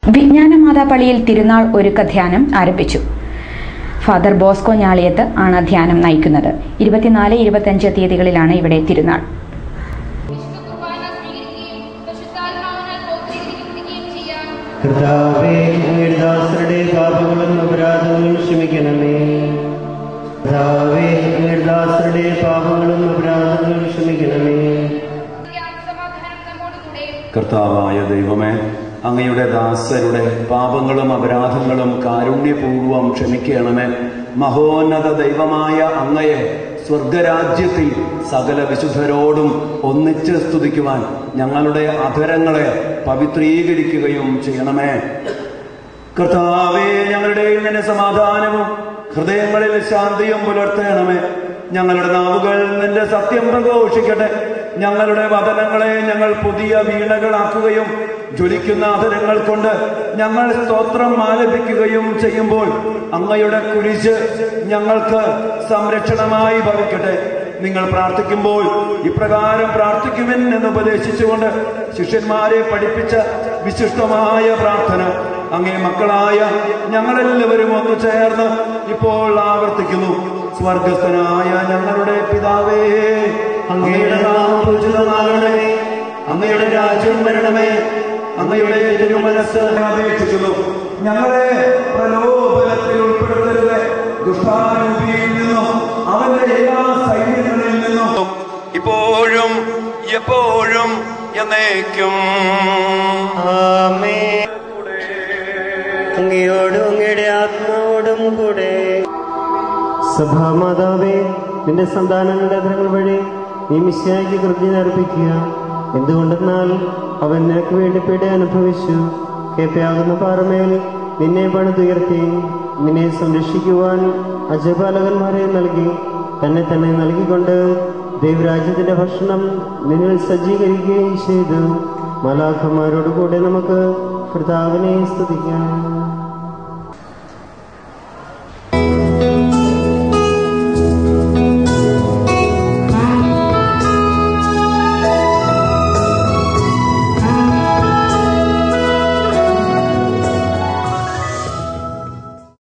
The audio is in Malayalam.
വിജ്ഞാനമാതാ പള്ളിയിൽ തിരുനാൾ ഒരുക്കധ്യാനം ആരംഭിച്ചു ഫാദർ ബോസ്കോ ഞാളിയത്ത് ആണ് ധ്യാനം നയിക്കുന്നത് ഇരുപത്തിനാല് ഇരുപത്തഞ്ച് തീയതികളിലാണ് ഇവിടെ തിരുനാൾ വിശുദ്ധ കുർബാന സ്വീകരിക്കുകയും പരിശുദ്ധാത്മാവിനാൽ പൗത്രീകരിക്കുകയും ചെയ്യാം കർത്താവേ അങ്ങയുടെ ദാസരുടെ പാപങ്ങളും അപരാധങ്ങളും ക്ഷമിക്കണമേ കർത്താവേ അങ്ങയുടെ ദാസരുടെ പാപങ്ങളും അപരാധങ്ങളും ക്ഷമിക്കണമേ സമാധാനം നമ്മോടുകൂടെ കർത്താവായ ദൈവമേ അങ്ങയുടെ ദാസരുടെ പാപങ്ങളും അപരാധങ്ങളും കാരുണ്യപൂർവം ക്ഷമിക്കണമേ മഹോന്നത ദൈവമായ അങ്ങയെ സ്വർഗരാജ്യത്തിൽ സകല വിശുദ്ധരോടും ഒന്നിച്ച് സ്തുതിക്കുവാൻ ഞങ്ങളുടെ അധരങ്ങളെ പവിത്രീകരിക്കുകയും ചെയ്യണമേ കർത്താവേ ഞങ്ങളുടെ നിന്നെ സമാധാനവും ഹൃദയങ്ങളിൽ ശാന്തിയും പുലർത്തണമേ ഞങ്ങളുടെ നാവുകൾ നിന്റെ സത്യം പ്രഘോഷിക്കട്ടെ ഞങ്ങളുടെ വചനങ്ങളെ ഞങ്ങൾ പുതിയ വീണകളാക്കുകയും ജ്വലിക്കുന്ന അധരങ്ങൾ കൊണ്ട് ഞങ്ങൾ സ്തോത്രം ആലപിക്കുകയും ചെയ്യുമ്പോൾ അങ്ങയുടെ കുരിശ് ഞങ്ങൾക്ക് സംരക്ഷണമായി ഭവിക്കട്ടെ നിങ്ങൾ പ്രാർത്ഥിക്കുമ്പോൾ ഇപ്രകാരം പ്രാർത്ഥിക്കുമെൻ എന്ന് ഉപദേശിച്ചുകൊണ്ട് ശിഷ്യന്മാരെ പഠിപ്പിച്ച വിശിഷ്ടമായ പ്രാർത്ഥന അങ്ങേ മക്കളായ ഞങ്ങളെല്ലാവരും ഒന്ന് ചേർന്ന് ഇപ്പോൾ ആവർത്തിക്കുന്നു സ്വർഗസ്ഥനായ ഞങ്ങളുടെ പിതാവേ അങ്ങയുടെ നാമം ഉചിതമാകണമേ അങ്ങയുടെ രാജ്യം വരണമേ അങ്ങയുടെ തിരുമനസ് അപേക്ഷിക്കുന്നു ഞങ്ങളെ പ്രലോഭനത്തിൽ ഉൾപ്പെടുത്തരുത് ദുഷ്ടാരൂപിയിൽ നിന്നും അവന്റെ എല്ലാ സൈന്യങ്ങളിൽ നിന്നും ഇപ്പോഴും എപ്പോഴും എന്നേക്കും ആമേ അങ്ങയോടും അങ്ങയുടെ ആത്മാവോടും കൂടെ സഭാമാതാവേ നിന്റെ സന്താനങ്ങളുടെ അധരങ്ങൾ വഴി നീ മിശിയായിക്ക് കൃത്യം അർപ്പിക്കുക എന്തുകൊണ്ടെന്നാൽ അവൻ നിനക്ക് വേണ്ടി പീഡ അനുഭവിച്ചു കേപ്പയാകുന്ന പാറമേൽ നിന്നെ പണിതുയർത്തി നിന്നെ സംരക്ഷിക്കുവാൻ അജപാലകന്മാരെ നൽകി തന്നെ തന്നെ നൽകിക്കൊണ്ട് ദൈവരാജ്യത്തിന്റെ ഭക്ഷണം നിന്നിൽ സജ്ജീകരിക്കുകയും ചെയ്തു മലാഖമാരോടുകൂടെ നമുക്ക് കർത്താവിനെ സ്തുതിക്കാം